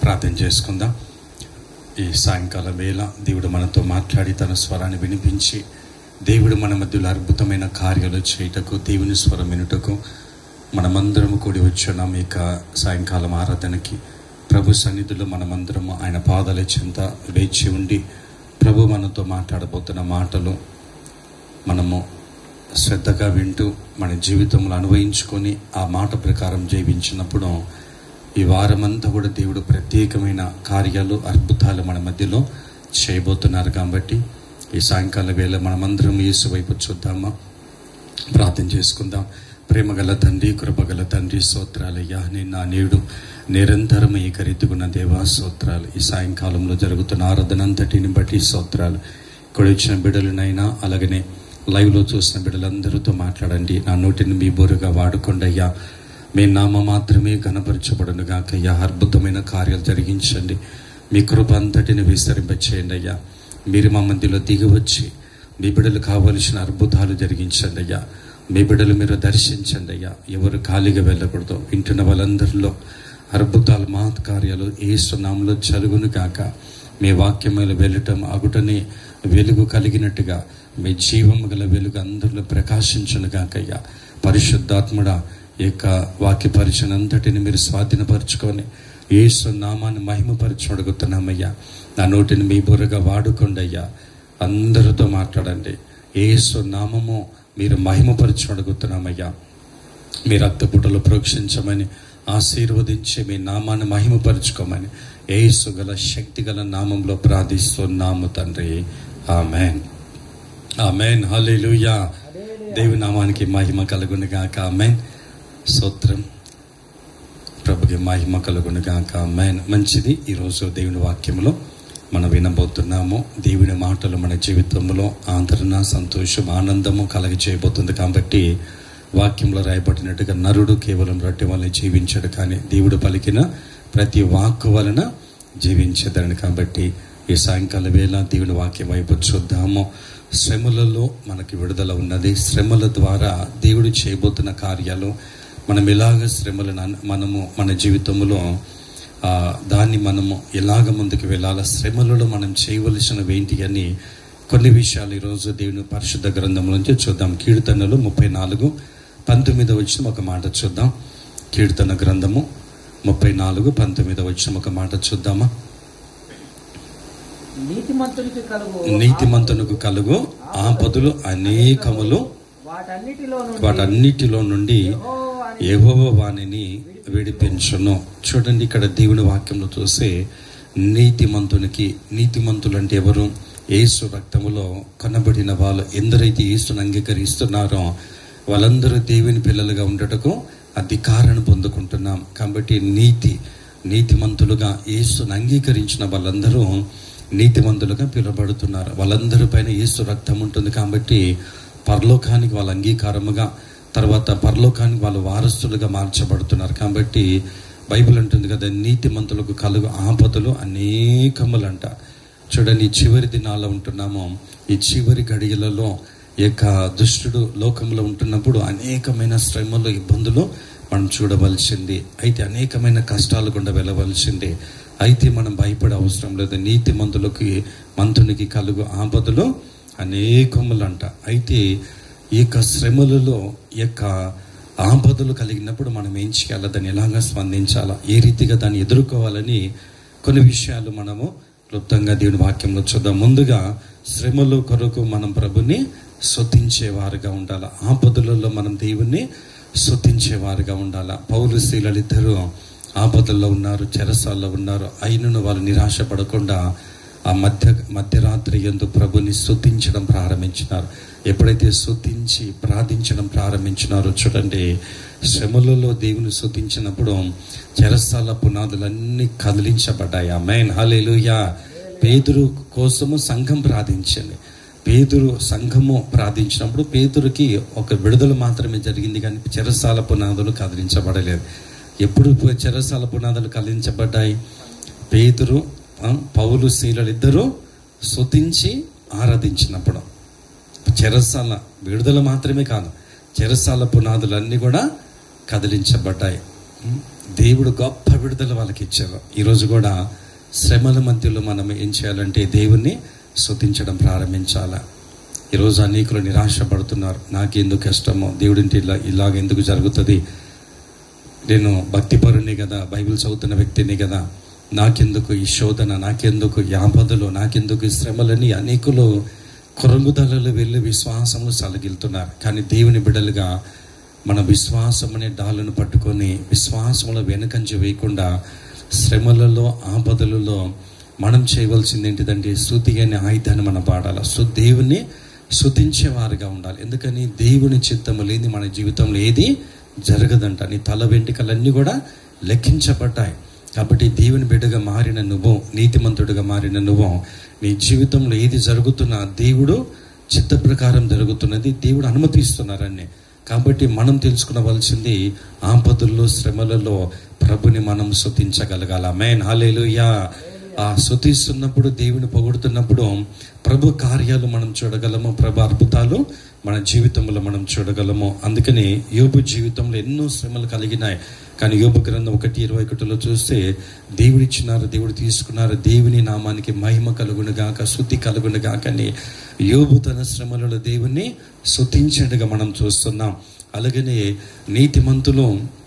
ప్రార్థన చేసుకుందాం ఈ సాయంకాల వేళ దేవుడు మనతో మాట్లాడి తన స్వరాన్ని వినిపించి దేవుడు మన మధ్యలో అద్భుతమైన కార్యాలు చేయుటకు దేవుని స్వరం వినుటకు మనమందరము కూడి వచ్చున్నాం ఇక సాయంకాలం ఆరాధనకి ప్రభు సన్నిధిలో మనమందరము ఆయన పాదాల చెంత వేచి ఉండి ప్రభు మనతో మాట్లాడబోతున్న మాటలు మనము శ్రద్ధగా వింటూ మన జీవితంలో అనుభవించుకొని ఆ మాట ప్రకారం జీవించినప్పుడు ఈ వారమంతా కూడా దేవుడు ప్రత్యేకమైన కార్యాలు అద్భుతాలు మన మధ్యలో చేయబోతున్నారు కాబట్టి ఈ సాయంకాల వేళ మనమందరం యేసు వైపు చూద్దామా ప్రార్థన చేసుకుందాం ప్రేమగల తండ్రి కృపగల తండ్రి స్తోత్రాలయ్యా నేను నా నేడు నిరంతరం ఏకరీతిగున్న దేవా స్తోత్రాలు ఈ సాయంకాలంలో జరుగుతున్న ఆరాధన అంతటిని బట్టి స్తోత్రాలు ఇక్కడ వచ్చిన బిడ్డలనైనా అలాగనే లైవ్లో చూసిన బిడ్డలందరితో మాట్లాడండి నా నోటిని మీ బోరుగా వాడుకోండి అయ్యా మీ నామ మాత్రమే గణపరచబడును గాకయ్యా అద్భుతమైన కార్యాలు జరిగించండి మీ కృప అంతటిని విస్తరింపచేయండి అయ్యా మీరు మా మధ్యలో దిగి వచ్చి మీ బిడ్డలు కావలసిన అద్భుతాలు జరిగించండి అయ్యా మీ బిడ్డలు మీరు దర్శించండి అయ్యా ఎవరు ఖాళీగా వెళ్ళకూడదు వింటున్న వాళ్ళందరిలో అద్భుతాలు మహత్ కార్యాలు ఏ సున్నాంలో జరుగును కాక మీ వాక్యములు వెళ్ళటం అగుటని వెలుగు కలిగినట్టుగా మీ జీవము గల వెలుగు అందరిలో ప్రకాశించును కాకయ్యా పరిశుద్ధాత్ముడా ఈ యొక్క వాక్య పరిచయం అంతటిని మీరు స్వాధీనపరచుకొని ఏసు నామాన్ని మహిమపరచబడుగుతున్నామయ్యా నా నోటిని మీ బుర్రగా వాడుకోండి అయ్యా అందరితో మాట్లాడండి ఏసు నామము మీరు మహిమపరచబడుగుతున్నామయ్యా మీ రక్తపుటలు ప్రోక్షించమని ఆశీర్వదించి మీ నామాన్ని మహిమపరచుకోమని ఏసు గల శక్తి గల నామంలో ప్రార్థిస్తున్నాము తండ్రి ఆమెన్ ఆమెన్ హల్లెలూయా దేవి నామానికి మహిమ కలుగును గాక ఆమెన్ స్తోత్రం ప్రభుకి మహిమ కలుగును గాక ఆమెన్ మంచిది ఈరోజు దేవుని వాక్యములో మనం వినబోతున్నాము దేవుని మాటలు మన జీవితంలో ఆదరణ సంతోషం ఆనందము కలగజేయబోతుంది కాబట్టి వాక్యంలో రాయబడినట్టుగా నరుడు కేవలం రొట్టె వలన జీవించడు కానీ దేవుడు పలికిన ప్రతి వాక్కు వలన జీవించదని కాబట్టి ఈ సాయంకాల వేళ దేవుని వాక్యం వైపు చూద్దాము శ్రమలలో మనకి విడుదల ఉన్నది శ్రమల ద్వారా దేవుడు చేయబోతున్న కార్యాలు మనం ఎలాగ శ్రమలను అన్- మనము మన జీవితంలో ఆ, దాన్ని మనము ఎలాగ ముందుకు వెళ్ళాలా శ్రమలలో మనం చేయవలసినవి ఏంటి అని కొన్ని విషయాలు ఈరోజు దేవుని పరిశుద్ధ గ్రంథం నుంచి చూద్దాం కీర్తనలు ముప్పై నాలుగు పంతొమ్మిది వచ్చిన ఒక మాట చూద్దాం కీర్తన గ్రంథము ముప్పై నాలుగు పంతొమ్మిది వచ్చిన ఒక మాట చూద్దామా నీతిమంతునికి కలుగు నీతిమంతునికి కలుగు ఆపదలు అనేకములు వాటన్నిటిలో నుండి వాటన్నిటిలో నుండి యెహోవా అని యెహోవా వాణిని విడిపించును చూడండి ఇక్కడ దేవుని వాక్యంలో చూస్తే నీతిమంతునికి నీతిమంతులు అంటే ఎవరు యేసు రక్తములో కొనబడిన వాళ్ళు ఎందరైతే యేసును అంగీకరిస్తున్నారో వాళ్ళందరూ దేవుని పిల్లలుగా ఉండటకు అధికారాన్ని పొందుకుంటున్నాం కాబట్టి నీతి నీతిమంతులుగా యేసును అంగీకరించిన వాళ్ళందరూ నీతిమంతులుగా పిలువబడుతున్నారు వాళ్ళందరి పైన యేసు రక్తం ఉంటుంది కాబట్టి పరలోకానికి వాళ్ళ అంగీకారముగా తర్వాత పరలోకానికి వాళ్ళు వారసులుగా మార్చబడుతున్నారు కాబట్టి బైబిల్ అంటుంది కదా నీతిమంతులకు కలుగు ఆపదలు అనేకములంట చూడండి ఈ చివరి దినాల్లో ఉంటున్నాము ఈ చివరి గడియలలో ఈ యొక్క దుష్టుడు లోకంలో ఉంటున్నప్పుడు అనేకమైన శ్రమలు ఇబ్బందులు మనం చూడవలసింది అయితే అనేకమైన కష్టాలు గుండా వెళ్ళవలసింది అయితే మనం భయపడే అవసరం లేదు నీతి మంతులకి మంతునికి కలుగు ఆపదలు అనేకములంట అయితే ఈ యొక్క శ్రమలలో ఈ యొక్క ఆపదలు కలిగినప్పుడు మనం ఏం చేయాలా దాన్ని ఎలాగా స్పందించాలా ఏ రీతిగా దాన్ని ఎదుర్కోవాలని కొన్ని విషయాలు మనము క్లుప్తంగా దేవుని వాక్యంలో చూద్దాం ముందుగా శ్రమల కొరకు మనం ప్రభుని శుద్ధించేవారుగా ఉండాలి ఆపదలలో మనం దేవుణ్ణి శుద్ధించేవారుగా ఉండాలి పౌరు స్త్రీలు ఇద్దరు ఆపదల్లో ఉన్నారు చెరసాల్లో ఉన్నారు అయినను వాళ్ళు నిరాశపడకుండా ఆ మధ్య మధ్యరాత్రి ఎందు ప్రభుని స్తుతించడం ప్రారంభించినారు ఎప్పుడైతే స్తుతించి ప్రార్థించడం ప్రారంభించినారో చూడండి శ్రమలలో దేవుని స్తుతించినప్పుడు చెరసాల పునాదులన్నీ కదిలించబడ్డాయి ఆ మెయిన్ హలేలుయా పేదరు కోసము సంఘం ప్రార్థించింది పేదరు సంఘము ప్రార్థించినప్పుడు పేదరుకి ఒక విడుదల మాత్రమే జరిగింది కానీ చెరసాల పునాదులు కదిలించబడలేదు ఎప్పుడు చెరసాల పునాదులు కదిలించబడ్డాయి పేదరు ఆ, పౌలు శీలలు ఇద్దరు స్తుతించి ఆరాధించినప్పుడు చెరసాల విడుదల మాత్రమే కాదు చెరసాల పునాదులన్నీ కూడా కదిలించబడ్డాయి ఉమ్, దేవుడు గొప్ప విడుదల వాళ్ళకి ఇచ్చారు ఈరోజు కూడా శ్రమల మధ్యలో మనం ఏం చేయాలంటే దేవుణ్ణి స్తుతించడం ప్రారంభించాలా ఈరోజు అనేకులు నిరాశపడుతున్నారు నాకెందుకు కష్టమో దేవుడింటి ఇలా ఇలాగ ఎందుకు జరుగుతుంది నేను భక్తిపరుని కదా బైబిల్ చదువుతున్న వ్యక్తిని కదా నాకెందుకు ఈ శోధన నాకెందుకు ఈ ఆపదలు నాకెందుకు ఈ శ్రమలని అనేకులు కొరంగుదలలో వెళ్ళి విశ్వాసంలో సలగిలుతున్నారు కానీ దేవుని బిడ్డలుగా మన విశ్వాసం అనే డాలను పట్టుకొని విశ్వాసంలో వెనకంజ వేయకుండా శ్రమలలో ఆపదలలో మనం చేయవలసింది ఏంటిదంటే శృతి అనే ఆయుధాన్ని మనం పాడాలి సో దేవుని శృతించేవారుగా ఉండాలి ఎందుకని దేవుని చిత్తము లేని మన జీవితంలో ఏది జరగదంట నీ తల వెంట్రుకలన్నీ కూడా లెక్కించబడ్డాయి కాబట్టి దేవుని బిడ్డగా మారిన నువ్వు నీతిమంతుడిగా మారిన నువ్వు నీ జీవితంలో ఏది జరుగుతున్నా దేవుడు చిత్త ప్రకారం జరుగుతున్నది దేవుడు అనుమతిస్తున్నారని కాబట్టి మనం తెలుసుకునవలసింది ఆపదల్లో శ్రమలలో ప్రభుని మనం శుతించగలగాల మేన్ హాలేలుయా ఆ శుతిస్తున్నప్పుడు దేవుని పొగుడుతున్నప్పుడు ప్రభు కార్యాలు మనం చూడగలము ప్రభు అద్భుతాలు మన జీవితంలో మనం చూడగలము అందుకని యోబు జీవితంలో ఎన్నో శ్రమలు కలిగినాయి కానీ యోబు గ్రంథం ఒకటి ఇరవై ఒకటిలో చూస్తే దేవుడు ఇచ్చినారు దేవుడు తీసుకున్నారు దేవుని నామానికి మహిమ కలుగును గాక శుద్ధి కలుగును గాక అని యోబు తన శ్రమలలో దేవుని శుతించడుగా మనం చూస్తున్నాం అలాగనే నీతిమంతులు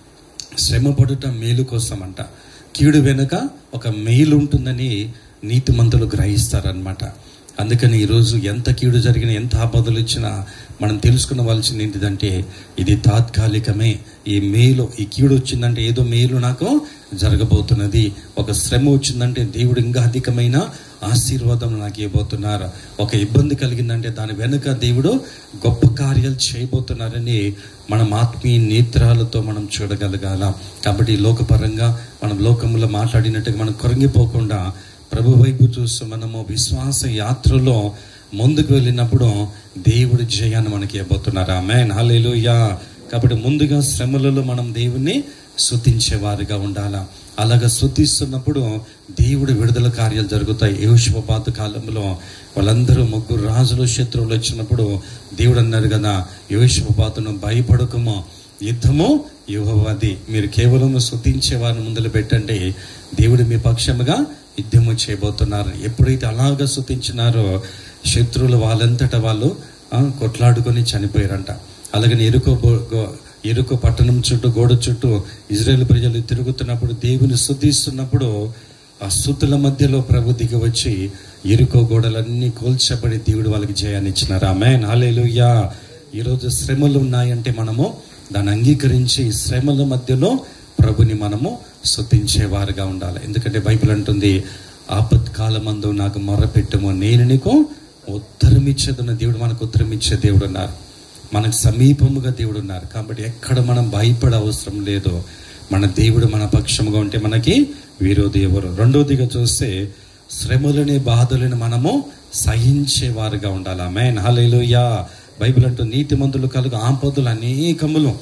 శ్రమ పడుట మేలు కోసం అంట కీడు వెనుక ఒక మేలు ఉంటుందని నీతిమంతులు గ్రహిస్తారనమాట అందుకని ఈరోజు ఎంత కీడు జరిగినా ఎంత ఆపదలు ఇచ్చినా మనం తెలుసుకునవలసింది ఏంటిదంటే ఇది తాత్కాలికమే ఈ మేలు ఈ కీడు వచ్చిందంటే ఏదో మేలు నాకు జరగబోతున్నది ఒక శ్రమ వచ్చిందంటే దేవుడు ఇంకా అధికమైన ఆశీర్వాదం నాకు ఇవ్వబోతున్నారు ఒక ఇబ్బంది కలిగిందంటే దాని వెనుక దేవుడు గొప్ప కార్యాలు చేయబోతున్నారని మనం ఆత్మీయ నేత్రాలతో మనం చూడగలగాల కాబట్టి ఈ లోకపరంగా మనం లోకంలో మాట్లాడినట్టుగా మనం కొరంగిపోకుండా ప్రభు వైపు చూస్తూ మనము విశ్వాస యాత్రలో ముందుకు వెళ్ళినప్పుడు దేవుడి జయాన్ని మనకి ఇవ్వబోతున్నారు ఆమె హల్లెలూయా కాబట్టి ముందుగా శ్రమలలో మనం దేవుణ్ణి శుతించేవారుగా ఉండాలా అలాగ శుతిస్తున్నప్పుడు దేవుడి విడుదల కార్యాలు జరుగుతాయి యోషుపాత కాలంలో వాళ్ళందరూ ముగ్గురు రాజులు శత్రువులు వచ్చినప్పుడు దేవుడు అన్నారు కదా యోషుపాతను భయపడకము యుద్ధము యువవాది మీరు కేవలం శుతించే వారిని ముందలు పెట్టండి దేవుడు మీ పక్షముగా యుద్ధము చేయబోతున్నారు ఎప్పుడైతే అలాగా శుతించినారో శత్రువులు వాళ్ళంతటా వాళ్ళు ఆ, కొట్లాడుకొని చనిపోయారంట అలాగని ఎరుకో బో- గో- ఎరుకో పట్టణం చుట్టూ గోడ చుట్టూ ఇజ్రాయేల్ ప్రజలు తిరుగుతున్నప్పుడు దేవుని స్తుతిస్తున్నప్పుడు ఆ స్థుతుల మధ్యలో ప్రభు దిగి వచ్చి ఎరుకో గోడలన్నీ కోల్చబడి దేవుడు వాళ్ళకి జయాన్ని ఇచ్చినారు ఆమె నాలేలుయ్యా ఈరోజు శ్రమలు ఉన్నాయంటే మనము దాన్ని అంగీకరించి శ్రమల మధ్యలో ప్రభుని మనము స్తుతించేవారుగా ఉండాలి ఎందుకంటే బైబిల్ అంటుంది ఆపత్కాలమందు నాకు మొర్రపెట్టుము నేను నీకు ఉత్తరం ఇచ్చేదన్న దేవుడు మనకు ఉత్తరం ఇచ్చే దేవుడు ఉన్నారు మనకు సమీపముగా దేవుడు ఉన్నారు కాబట్టి ఎక్కడ మనం భయపడే అవసరం లేదు మన దేవుడు మన పక్షముగా ఉంటే మనకి విరోధి ఎవరు రెండోదిగా చూస్తే శ్రమలని బాధలని మనము సహించేవారుగా ఉండాలి ఆమె హల్లెలూయా బైబిల్ అంటూ నీతిమంతులు కలుగు ఆపదలు అనేకములు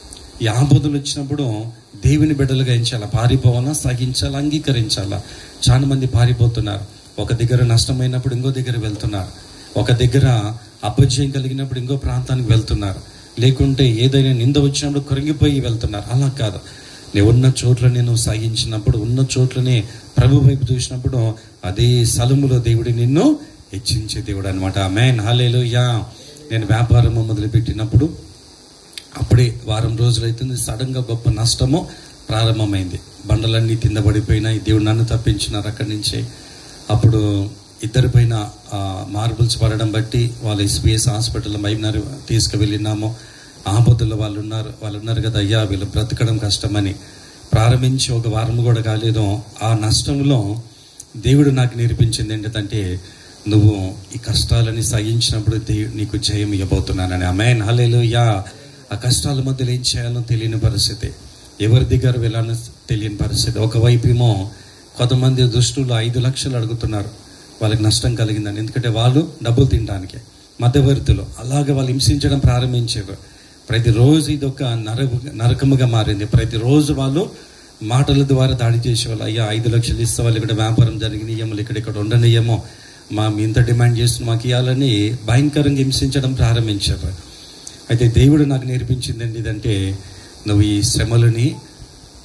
ఈ ఆపదలు వచ్చినప్పుడు దేవుని బిడ్డలుగా ఏం చేయాలి పారిపోవాలా సహించాలా అంగీకరించాలా చాలా మంది పారిపోతున్నారు ఒక దగ్గర నష్టమైనప్పుడు ఇంకో దగ్గర వెళ్తున్నారు ఒక దగ్గర అపజయం కలిగినప్పుడు ఇంకో ప్రాంతానికి వెళ్తున్నారు లేకుంటే ఏదైనా నింద వచ్చినప్పుడు కరిగిపోయి వెళ్తున్నారు అలా కాదు నేను ఉన్న చోట్ల నేను సహించినప్పుడు ఉన్న చోట్లనే ప్రభు వైపు చూసినప్పుడు అదే స్థలములో దేవుడు నిన్ను హెచ్చించే దేవుడు అనమాట మేన్ హాలేలుయా నేను వ్యాపారము మొదలుపెట్టినప్పుడు అప్పుడే వారం రోజులు అవుతుంది సడన్ గా గొప్ప నష్టము ప్రారంభమైంది బండలన్నీ కింద పడిపోయినాయి దేవుడు నన్ను తప్పించినారు అక్కడి నుంచి అప్పుడు ఇద్దరి పైన మార్బుల్స్ పడడం బట్టి వాళ్ళు ఎస్బీఎస్ హాస్పిటల్ మైనారు తీసుకువెళ్ళినాము ఆపదల్లో వాళ్ళు ఉన్నారు వాళ్ళు ఉన్నారు కదా అయ్యా వీళ్ళు బ్రతకడం కష్టమని ప్రారంభించి ఒక వారం కూడా కాలేదు ఆ నష్టంలో దేవుడు నాకు నేర్పించింది ఏంటంటే నువ్వు ఈ కష్టాలని సహించినప్పుడు దేవు నీకు జయం ఇవ్వబోతున్నానని అమెన్ హల్లెలూయా ఆ కష్టాల మధ్యలో ఏం చేయాలో తెలియని పరిస్థితి ఎవరి దగ్గర వెళ్ళాలో తెలియని పరిస్థితి ఒకవైపు ఏమో కొంతమంది దుష్టులు ఐదు లక్షలు అడుగుతున్నారు వాళ్ళకి నష్టం కలిగిందని ఎందుకంటే వాళ్ళు డబ్బులు తినడానికి మధ్యవర్తులు అలాగే వాళ్ళు హింసించడం ప్రారంభించారు ప్రతిరోజు ఇది ఒక నర నరకముగా మారింది ప్రతిరోజు వాళ్ళు మాటల ద్వారా దాడి చేసేవాళ్ళు అయ్యా ఐదు లక్షలు ఇస్తే వాళ్ళు ఇక్కడ వ్యాపారం జరిగినాయేమో ఇక్కడ ఇక్కడ ఉండనియేమో మా మీ ఇంత డిమాండ్ చేస్తున్న మాకు ఇవ్వాలని భయంకరంగా హింసించడం ప్రారంభించారు అయితే దేవుడు నాకు నేర్పించింది ఏంటిదంటే నువ్వు ఈ శ్రమలని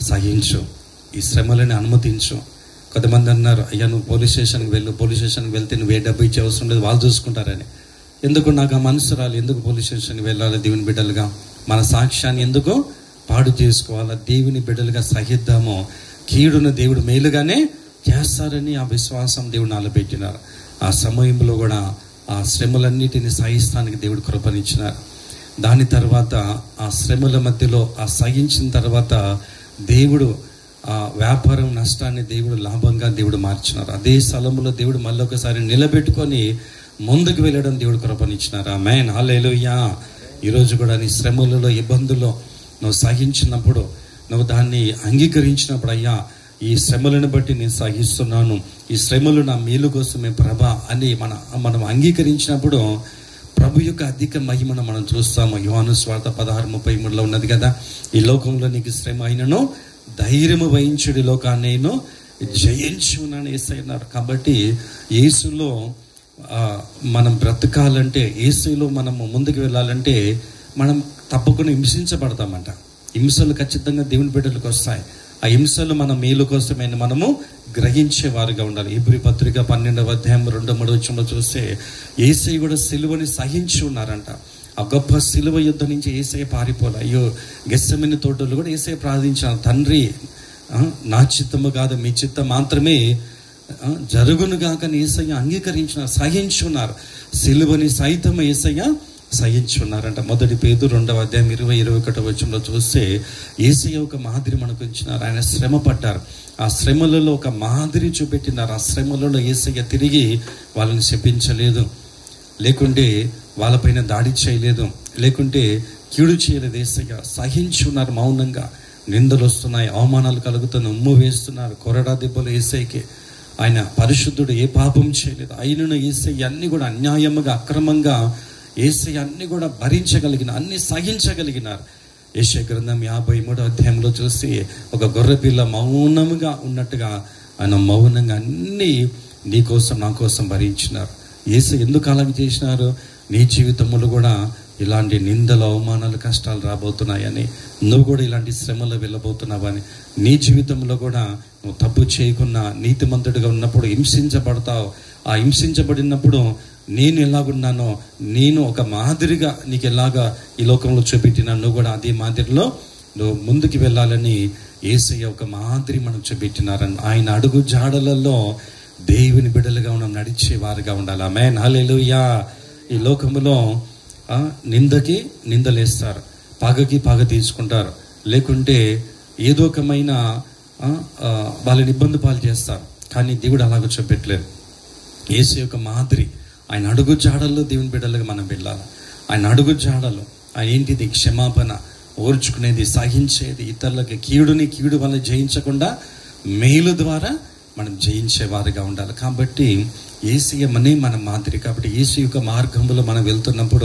సహించు ఈ శ్రమలని అనుమతించు కొంతమంది అన్నారు అయ్యా నువ్వు పోలీస్ స్టేషన్కి వెళ్ళు పోలీస్ స్టేషన్కి వెళ్తే నువ్వు ఏ డబ్బు ఇచ్చే అవసరం లేదు వాళ్ళు చూసుకుంటారని ఎందుకు నాకు ఆ మనసు రాలి ఎందుకు పోలీస్ స్టేషన్కి వెళ్ళాలి దేవుని బిడ్డలుగా మన సాక్ష్యాన్ని ఎందుకు పాడు చేసుకోవాలా దేవుని బిడ్డలుగా సహిద్దాము కీడును దేవుడు మేలుగానే చేస్తారని ఆ విశ్వాసం దేవుడు నాలో పెట్టినారు ఆ సమయంలో కూడా ఆ శ్రమలన్నిటిని సహిస్తానికి దేవుడు కృపనిచ్చినారు దాని తర్వాత ఆ శ్రమల మధ్యలో ఆ సహించిన తర్వాత దేవుడు ఆ వ్యాపారం నష్టాన్ని దేవుడు లాభంగా దేవుడు మార్చినారు అదే స్థలంలో దేవుడు మళ్ళీ ఒకసారి నిలబెట్టుకొని ముందుకు వెళ్ళడం దేవుడు కృపనిచ్చినారు ఆ మేన్ హాలేలుయ్యా ఈరోజు కూడా నీ శ్రమలలో ఇబ్బందుల్లో నువ్వు సహించినప్పుడు నువ్వు దాన్ని అంగీకరించినప్పుడు అయ్యా ఈ శ్రమలను బట్టి నేను సహిస్తున్నాను ఈ శ్రమలు నా మేలు కోసమే ప్రభ అని మన మనం అంగీకరించినప్పుడు ప్రభు యొక్క అధిక మహిమను మనం చూస్తాము యోహాను స్వార్థ పదహారు ముప్పై మూడులో ఉన్నది కదా ఈ లోకంలో నీకు శ్రమ అయినను ధైర్యము వహించుడి లోకాన్ని నేను జయించి ఉన్నాను ఏసైనారు కాబట్టి యేసులో ఆ, మనం బ్రతకాలంటే యేసులో మనం ముందుకు వెళ్ళాలంటే మనం తప్పకుండా హింసించబడతామంట హింసలు ఖచ్చితంగా దేవుని బిడ్డలకు వస్తాయి ఆ హింసలు మన మేలు కోసమే మనము గ్రహించే వారుగా ఉండాలి ఇబ్రి పత్రిక పన్నెండవ అధ్యాయం రెండో మూడో వచ్చంలో చూస్తే ఏసై కూడా సిలువని సహించి ఉన్నారంట ఆ గొప్ప సిలువ యుద్ధం నుంచి ఏసై పారిపోలే అయ్యో గెస్సమిని తోటలు కూడా ఏసై ప్రార్థించాను తండ్రి ఆ, నా చిత్తము కాదు మీ చిత్తం మాత్రమే ఆ, జరుగునుగాక ఏసయ్య అంగీకరించిన సహించున్నారు సిలువని సైతం ఏసయ్య సహించున్నారంట మొదటి పేదు రెండవ అధ్యాయం ఇరవై ఇరవై ఒకటో వచ్చంలో చూస్తే ఏసయ్య ఒక మాదిరి మనకు ఇచ్చినారు ఆయన శ్రమ పడ్డారు ఆ శ్రమలలో ఒక మాదిరి చూపెట్టినారు ఆ శ్రమలలో ఏసయ్య తిరిగి వాళ్ళని శపించలేదు లేకుంటే వాళ్ళపైన దాడి చేయలేదు లేకుంటే కీడు చేయలేదు ఏసయ్య సహించున్నారు మౌనంగా నిందలు వస్తున్నాయి అవమానాలు కలుగుతున్నాయి ఉమ్ము వేస్తున్నారు కొరడా దెబ్బలు ఏసైకి ఆయన పరిశుద్ధుడు ఏ పాపం చేయలేదు అయినను ఏసై అన్ని కూడా అన్యాయముగా అక్రమంగా ఏసై అన్ని కూడా భరించగలిగిన అన్ని సహించగలిగినారు ఏషయ గ్రంథం యాభై మూడో అధ్యాయంలో చూసి ఒక గొర్రెపిల్ల మౌనముగా ఉన్నట్టుగా ఆయన మౌనంగా అన్ని నీ కోసం నా కోసం భరించినారు ఏసు ఎందుకు అలాగే చేసినారు నీ జీవితంలో కూడా ఇలాంటి నిందలు అవమానాలు కష్టాలు రాబోతున్నాయని నువ్వు కూడా ఇలాంటి శ్రమలు వెళ్ళబోతున్నావని నీ జీవితంలో కూడా నువ్వు తప్పు చేయకున్నా నీతిమంతుడిగా ఉన్నప్పుడు హింసించబడతావు ఆ హింసించబడినప్పుడు నేను ఎలాగున్నానో నేను ఒక మాదిరిగా నీకు ఎలాగా ఈ లోకంలో చూపెట్టినా నువ్వు కూడా అదే మాదిరిలో నువ్వు ముందుకు వెళ్ళాలని ఏసయ్య ఒక మాదిరి మనకు చూపెట్టినారని ఆయన అడుగు జాడలలో దేవుని బిడ్డలుగా మనం నడిచే వారుగా ఉండాలి ఆమె నాలేలుయా ఈ లోకములో ఆ, నిందకి నిందలేస్తారు పగకి పగ తీసుకుంటారు లేకుంటే ఏదో ఒకమైన ఆ, ఆ, వాళ్ళని ఇబ్బంది పాలు చేస్తారు కానీ దేవుడు అలాగ చూపెట్టలేదు యేసు యొక్క మాదిరి ఆయన అడుగు జాడల్లో దేవుని బిడ్డలుగా మనం వెళ్ళాలి ఆయన అడుగు జాడలు ఆయన ఏంటిది క్షమాపణ ఓర్చుకునేది సహించేది ఇతరులకి కీడుని కీడు వల్ల జయించకుండా మేలు ద్వారా మనం జయించేవారుగా ఉండాలి కాబట్టి ఏసీయమనే మన మాదిరి కాబట్టి ఏసు యొక్క మార్గంలో మనం వెళ్తున్నప్పుడు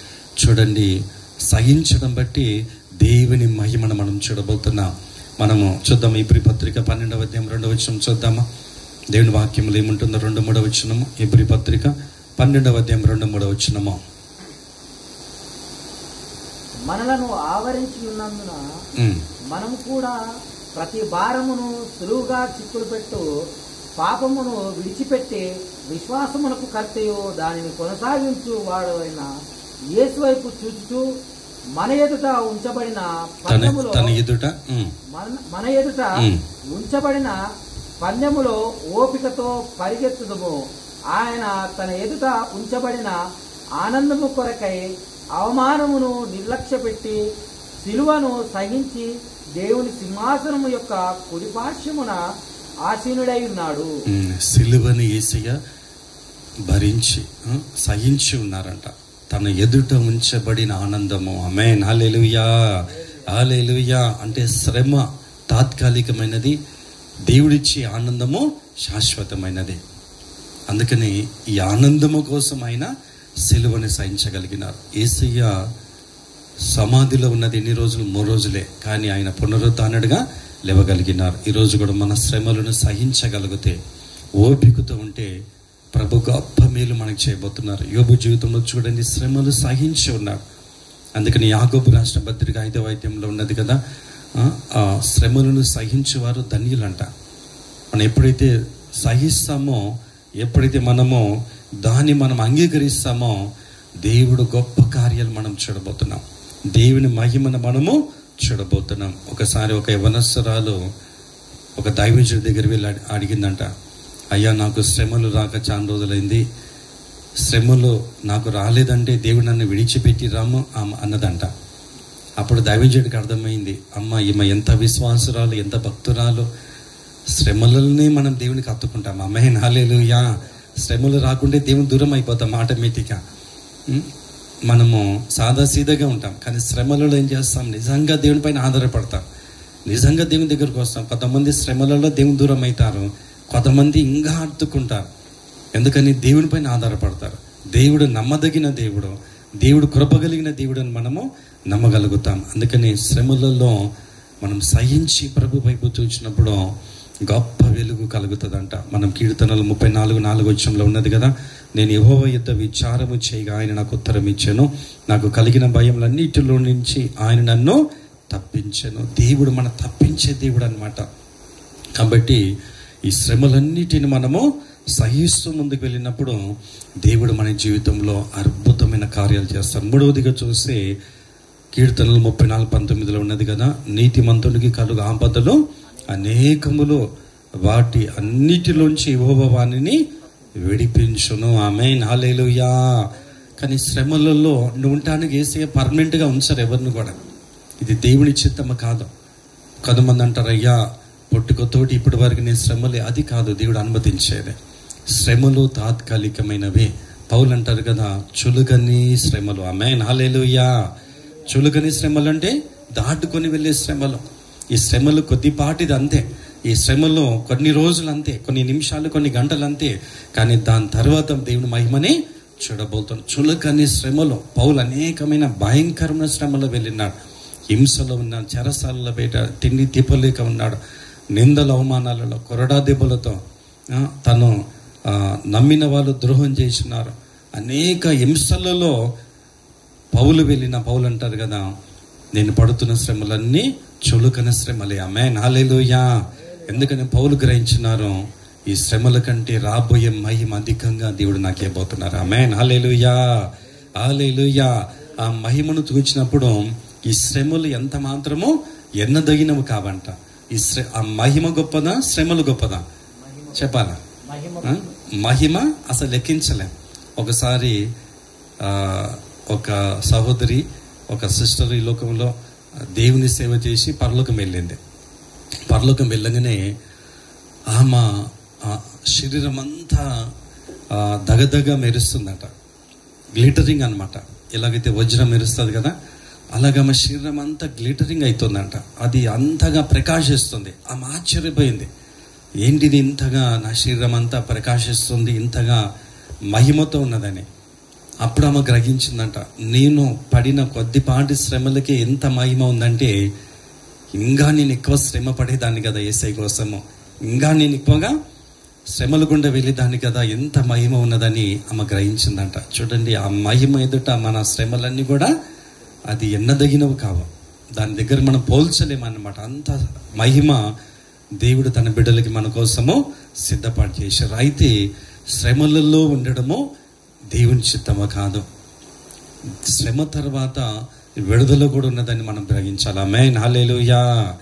చూడండి సహించడం బట్టి దేవుని మహిమను మనం చూడబోతున్నాం మనము చూద్దాం ఇబ్రి పత్రిక పన్నెండవ అధ్యాయం రెండవ వచనం చూద్దామా దేవుని వాక్యములు ఏముంటుందో రెండు మూడవ వచనము ఇబ్రి పత్రిక పన్నెండవ అధ్యాయం రెండు మూడవ వచనము మనలను ఆవరించి ఉన్నందున ఉమ్, మనము కూడా ప్రతి భారమును సులువుగా చిక్కులు పెట్టు పాపమును విడిచిపెట్టి విశ్వాసమునకు కర్తయో దానిని కొనసాగించు వాడు అయిన యేసు వైపు చూచుచూ మన ఎదుట ఉంచబడిన తన పందెములో తన ఎదుట ఉమ్, మన మన ఎదుట ఉమ్. ఉంచబడిన పందెములో ఓపికతో పరిగెత్తుదము ఆయన తన ఎదుట ఉంచబడిన ఆనందము కొరకై అవమానమును నిర్లక్ష్య పెట్టి సిలువను సహించి దేవుని సింహాసనము యొక్క కుడిపార్శ్వమున ఆసీనుడై ఉన్నాడు ఉమ్, సిలువని ఏసయ్య భరించి ఆ, సహించి ఉన్నారంట తన ఎదుట ఉంచబడిన ఆనందము ఆమె నాలెలుయా ఆలెలుయా అంటే శ్రమ తాత్కాలికమైనది దేవుడిచ్చే ఆనందము శాశ్వతమైనది అందుకని ఈ ఆనందము కోసం ఆయన సిలువని సహించగలిగినారు ఏసయ్య సమాధిలో ఉన్నది ఎన్ని రోజులు మూడు రోజులే కానీ ఆయన పునరుద్ధానుడిగా లేవగలిగినారు ఈరోజు కూడా మన శ్రమలను సహించగలిగితే ఓపికతో ఉంటే ప్రభు గొప్ప మేలు మనకు చేయబోతున్నారు యోబు జీవితంలో చూడండి శ్రమలు సహించి ఉన్నారు అందుకని యాగోబు రాష్ట్ర పత్రిక ఐదవ వైద్యంలో ఉన్నది కదా ఆ, ఆ శ్రమలను సహించేవారు ధన్యులంట మనం ఎప్పుడైతే సహిస్తామో ఎప్పుడైతే మనము దాన్ని మనం అంగీకరిస్తామో దేవుడు గొప్ప కార్యాలు మనం చూడబోతున్నాం దేవుని మహిమను మనము చూడబోతున్నాం ఒకసారి ఒక యవనస్సరాలు ఒక దైవజుడి దగ్గర వెళ్ళి అడి- అడిగిందంట అయ్యా నాకు శ్రమలు రాక చాలా రోజులైంది శ్రమలు నాకు రాలేదంటే దేవుడు నన్ను విడిచిపెట్టి రాము ఆమె అన్నదంట అప్పుడు దైవజుడికి అర్థమైంది అమ్మ ఈమె ఎంత విశ్వాసురాలు ఎంత భక్తురాలు శ్రమలనే మనం దేవునికి హత్తుకుంటాం అమ్మాయి నాలేలు యా శ్రమలు రాకుంటే దేవుని దూరం అయిపోతాం ఆటోమేటిక్గా ఉం? మనము సాదాసీదాగా ఉంటాం కానీ శ్రమలలో ఏం చేస్తాం నిజంగా దేవుని పైన ఆధారపడతాం నిజంగా దేవుని దగ్గరకు వస్తాం కొంతమంది శ్రమలలో దేవుని దూరం అవుతారు కొంతమంది ఇంకా హత్తుకుంటారు ఎందుకని దేవుని పైన ఆధారపడతారు దేవుడు నమ్మదగిన దేవుడు దేవుడు కృపగలిగిన దేవుడు అని మనము నమ్మగలుగుతాం అందుకని శ్రమలలో మనం సహించి ప్రభు వైపు చూసినప్పుడు గొప్ప వెలుగు కలుగుతుందంట మనం కీర్తనలు ముప్పై నాలుగు నాలుగు వచ్చంలో ఉన్నది కదా నేను యహోవ యుద్ధ విచారము చేయగా ఆయన నాకు ఉత్తరం ఇచ్చాను నాకు కలిగిన భయములన్నిటిలో నుంచి ఆయన నన్ను తప్పించాను దేవుడు మన తప్పించే దేవుడు అనమాట కాబట్టి ఈ శ్రమలన్నిటిని మనము సహిస్తూ ముందుకు వెళ్ళినప్పుడు దేవుడు మన జీవితంలో అద్భుతమైన కార్యాలు చేస్తాడు మూడవదిగా చూస్తే కీర్తనలు ముప్పై నాలుగు పంతొమ్మిదిలో ఉన్నది కదా నీతిమంతునికి కలుగు ఆపదలు అనేకములు వాటి అన్నిటిలోంచి వాణిని విడిపించును ఆమె నాలేలుయా కానీ శ్రమలలో నువ్వు ఉండటానికి వేసే పర్మనెంట్గా ఉంచారు ఎవరిని కూడా ఇది దేవుని చిత్తమ కాదు కొంతమంది అంటారు అయ్యా పుట్టుకతోటి ఇప్పటి వరకు నేను శ్రమలే అది కాదు దేవుడు అనుమతించేది శ్రమలు తాత్కాలికమైనవి పౌలు అంటారు కదా చులుగని శ్రమలు ఆమె నాలేలుయా చులుగని శ్రమలు అంటే దాటుకొని వెళ్ళే శ్రమలు ఈ శ్రమలు కొద్దిపాటిది అంతే ఈ శ్రమలో కొన్ని రోజులు అంతే కొన్ని నిమిషాలు కొన్ని గంటలు అంతే కానీ దాని తర్వాత దేవుని మహిమని చూడబోతాం చులకని శ్రమలో పౌలు అనేకమైన భయంకరమైన శ్రమలో వెళ్ళినాడు హింసలో ఉన్నాడు చెరసాలలో బయట తిండి తిప్పలేక ఉన్నాడు నిందల అవమానాలలో కొరడా దెబ్బలతో ఆ, తను ఆ, నమ్మిన వాళ్ళు ద్రోహం చేసినారు అనేక హింసలలో పౌలు వెళ్ళిన పౌలు అంటారు కదా నేను పడుతున్న శ్రమలన్నీ చులుకన శ్రమలే అమ్మే నాలేలుయా ఎందుకని పౌలు గ్రహించినారు ఈ శ్రమల కంటే రాబోయే మహిమ అధికంగా దేవుడు నాకే పోతున్నారు అమ్మే నాలేలుయా ఆలేలుయా ఆ మహిమను చూచినప్పుడు ఈ శ్రమలు ఎంత మాత్రమో ఎన్నదగినవి కావంట ఈ శ్ర ఆ మహిమ గొప్పదా శ్రమలు గొప్పదా చెప్పాలా మహిమ ఆ? మహిమ అసలు లెక్కించలేం ఒకసారి ఆ, ఒక సహోదరి ఒక సిస్టర్ ఈ లోకంలో దేవుని సేవ చేసి పరలోకం వెళ్ళింది పరలోకం వెళ్ళగానే ఆమె ఆ శరీరం అంతా ఆ, దగదగ మెరుస్తుందట గ్లిటరింగ్ అన్నమాట ఎలాగైతే వజ్రం మెరుస్తుంది కదా అలాగ ఆమె శరీరం అంతా గ్లిటరింగ్ అవుతుందంట అది అంతగా ప్రకాశిస్తుంది ఆమె ఆశ్చర్యపోయింది ఏంటిది ఇంతగా నా శరీరం అంతా ప్రకాశిస్తుంది ఇంతగా మహిమతో ఉన్నదని అప్పుడు ఆమె గ్రహించిందంట నేను పడిన కొద్దిపాటి శ్రమలకి ఎంత మహిమ ఉందంటే ఇంకా నేను ఎక్కువ శ్రమ పడేదాన్ని కదా ఏసై కోసము ఇంకా నేను ఎక్కువగా శ్రమల గుండా వెళ్ళేదాన్ని కదా ఎంత మహిమ ఉన్నదని ఆమె గ్రహించిందంట చూడండి ఆ మహిమ ఎదుట మన శ్రమలన్నీ కూడా అది ఎన్నదగినవి కావు దాని దగ్గర మనం పోల్చలేమన్నమాట అంత మహిమ దేవుడు తన బిడ్డలకి మన కోసము సిద్ధపాటు చేశారు అయితే శ్రమలలో ఉండడము దేవుని చిత్తమా కాదు శ్రమ తర్వాత విడుదల కూడా ఉన్నదని మనం గ్రహించాలి ఆమె నాలేలుయా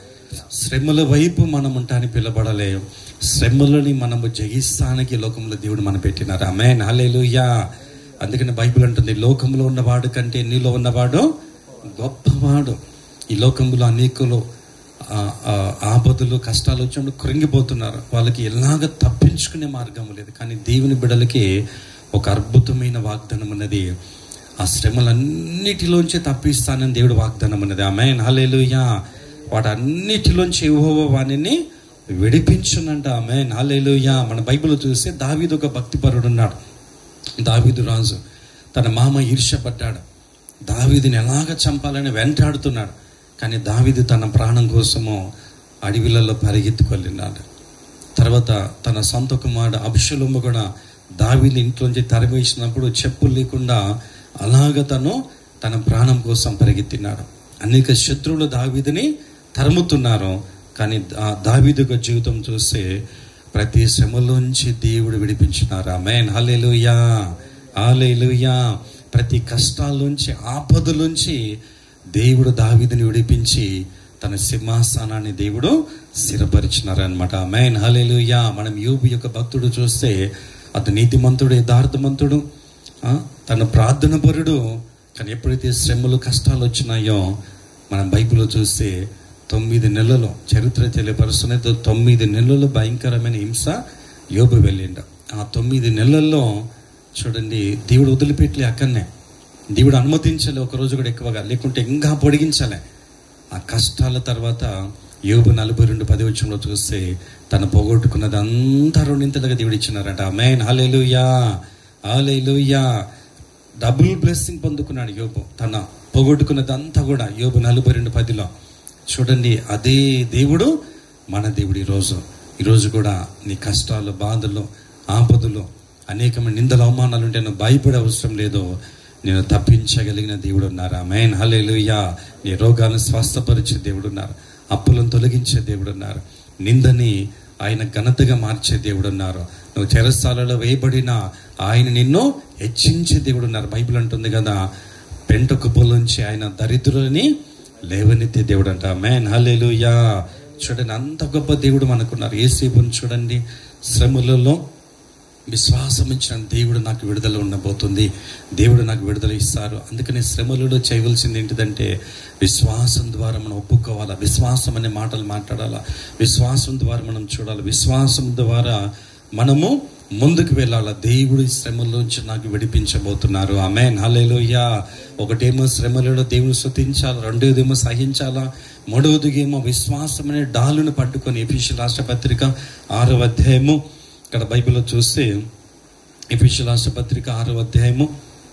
శ్రమల వైపు మనం ఉంటాని పిలబడలే శ్రమలని మనము జయిస్తానికి లోకంలో దేవుడు మనం పెట్టినారు ఆమె నాలేలుయా అందుకని బైబిల్ అంటుంది లోకంలో ఉన్నవాడు కంటే నీలో ఉన్నవాడు గొప్పవాడు ఈ లోకంలో అనేకులు ఆ, ఆ, ఆపదలు కష్టాలు వచ్చినప్పుడు కృంగిపోతున్నారు వాళ్ళకి ఎలాగ తప్పించుకునే మార్గం లేదు కానీ దేవుని బిడలకి ఒక అద్భుతమైన వాగ్దానం ఉన్నది ఆ శ్రమలన్నిటిలోంచి తప్పిస్తానని దేవుడు వాగ్దానం ఉన్నది ఆమె నాలేలుయా వాటన్నిటిలోంచి యెహోవా వాణిని విడిపించునంట ఆమె నాలేలుయా మన బైబిల్ చూస్తే దావీదు ఒక భక్తిపరుడు ఉన్నాడు దావీదు రాజు తన మామ ఈర్ష్యపడ్డాడు దావీదుని ఎలాగ చంపాలని వెంటాడుతున్నాడు కానీ దావీదు తన ప్రాణం కోసము అడవిలలో పరిగెత్తుకెళ్ళినాడు తర్వాత తన సొంత కుమారుడు అభిషలము కూడా దావీది ఇంట్లోంచి తరిమేసినప్పుడు చెప్పులు లేకుండా అలాగ తను తన ప్రాణం కోసం పరిగెత్తినాడు అనేక శత్రువులు దావీదిని తరుముతున్నారు కానీ దా- దావీదు యొక్క జీవితం చూస్తే ప్రతి శ్రమలోంచి దేవుడు విడిపించినారు ఆమెన్ హల్లెలూయా హల్లెలూయా ప్రతి కష్టాల్లోంచి ఆపదలోంచి దేవుడు దావీదుని విడిపించి తన సింహాసనాన్ని దేవుడు స్థిరపరిచినారనమాట ఆమెన్ హల్లెలూయా మనం యోబు యొక్క భక్తుడు చూస్తే అతను నీతిమంతుడు యథార్థమంతుడు ఆ, తన ప్రార్థన పరుడు కానీ ఎప్పుడైతే శ్రమలు కష్టాలు వచ్చినాయో మనం బైబిల్లో చూస్తే తొమ్మిది నెలలు చరిత్ర తెలియపరుస్తున్నది తొమ్మిది నెలలు భయంకరమైన హింస యోబు వెళ్ళిండ ఆ తొమ్మిది నెలల్లో చూడండి దేవుడు వదిలిపెట్టలే అక్కడనే దేవుడు అనుమతించలే ఒక రోజు కూడా ఎక్కువగా లేకుంటే ఇంకా పొడిగించలే ఆ కష్టాల తర్వాత యోబు నలభై రెండు పది వచ్చంలో చూస్తే తను పోగొట్టుకున్నది అంతా రెండింతలుగా దేవుడు ఇచ్చినారట మేన్ హలేలుయా హలేలుయా డబుల్ బ్లెస్సింగ్ పొందుకున్నాడు యోబు తన పోగొట్టుకున్నదంతా కూడా యోబు నలభై రెండు పదిలో చూడండి అదే దేవుడు మన దేవుడు ఈరోజు ఈరోజు కూడా నీ కష్టాలు బాధలు ఆపదలు అనేకమైన నిందల అవమానాలు ఉంటే నువ్వు భయపడే అవసరం లేదు నేను తప్పించగలిగిన దేవుడు ఉన్నారు మేన్ హలేలుయా నీ రోగాలను స్వస్థపరిచే దేవుడు ఉన్నారు అప్పులను తొలగించే దేవుడు ఉన్నారు నిందని ఆయన ఘనతగా మార్చే దేవుడు ఉన్నారు నువ్వు చెరసాలలో వేయబడిన ఆయన నిన్ను హెచ్చించే దేవుడు ఉన్నారు బైబిల్ అంటుంది కదా పెంట కుప్పలోంచి ఆయన దరిద్రులని లేవనెత్తే దేవుడు అంట మేన్ హల్లెలూయా చూడండి అంత గొప్ప దేవుడు మనకున్నారు ఏసేపుని చూడండి శ్రమలలో విశ్వాసం ఇచ్చిన దేవుడు నాకు విడుదల ఉండబోతుంది దేవుడు నాకు విడుదల ఇస్తారు అందుకని శ్రమలలో చేయవలసింది ఏంటిదంటే విశ్వాసం ద్వారా మనం ఒప్పుకోవాలా విశ్వాసం అనే మాటలు మాట్లాడాలా విశ్వాసం ద్వారా మనం చూడాలి విశ్వాసం ద్వారా మనము ముందుకు వెళ్ళాలా దేవుడు ఈ శ్రమలోంచి నాకు విడిపించబోతున్నారు ఆమె హల్లెలూయా ఒకటేమో శ్రమలలో దేవుని స్తుతించాలి రెండోదేమో సహించాలా మూడవదిగేమో విశ్వాసం అనే డాలును పట్టుకొని ఎఫీషియల్ రాష్ట్ర పత్రిక ఆరో అధ్యాయము ఇక్కడ బైబిల్లో చూస్తే ఎఫీషియల్ రాష్ట్ర పత్రిక ఆరో అధ్యాయము